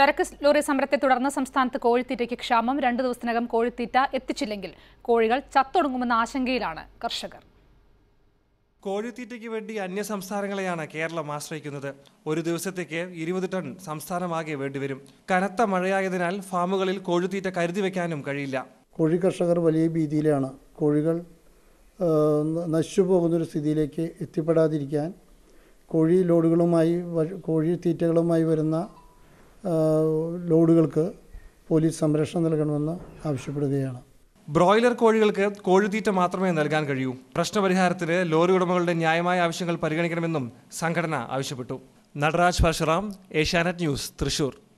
ചരക്ക് ലോറി സമരത്തെ തുടർന്ന് സംസ്ഥാനത്ത് കോഴിത്തീറ്റയ്ക്ക് ക്ഷാമം രണ്ടു ദിവസത്തിനകം കോഴിത്തീറ്റ എത്തിച്ചില്ലെങ്കിൽ കോഴികൾ ചത്തൊടുങ്ങുമെന്ന ആശങ്കയിലാണ് കർഷകർ കോഴിത്തീറ്റയ്ക്ക് വേണ്ടി അന്യ സംസ്ഥാനങ്ങളെയാണ് കേരളം ആശ്രയിക്കുന്നത് ഒരു ദിവസത്തേക്ക് ഇരുപത് ടൺ സംസ്ഥാനമാകെ വേണ്ടിവരും കനത്ത മഴയായതിനാൽ ഫാമുകളിൽ കോഴിത്തീറ്റ കരുതി വെക്കാനും കഴിയില്ല കോഴി കർഷകർ വലിയ ഭീതിയിലാണ് കോഴികൾ ആ, ന- നശിച്ചു പോകുന്നൊരു സ്ഥിതിയിലേക്ക് എത്തിപ്പെടാതിരിക്കാൻ കോഴി ലോഡുകളുമായി വ- കോഴി തീറ്റകളുമായി വരുന്ന ആ, ലോഡുകൾക്ക് പോലീസ് സംരക്ഷണം നൽകണമെന്ന് ആവശ്യപ്പെടുകയാണ് ബ്രോയിലർ കോഴികൾക്ക് കോഴിത്തീറ്റ മാത്രമേ നൽകാൻ കഴിയൂ പ്രശ്നപരിഹാരത്തിന് ലോറി ഉടമകളുടെ ന്യായമായ ആവശ്യങ്ങൾ പരിഗണിക്കണമെന്നും സംഘടന ആവശ്യപ്പെട്ടു നടരാജ് പരശുറാം ഏഷ്യാനെറ്റ് ന്യൂസ് തൃശൂർ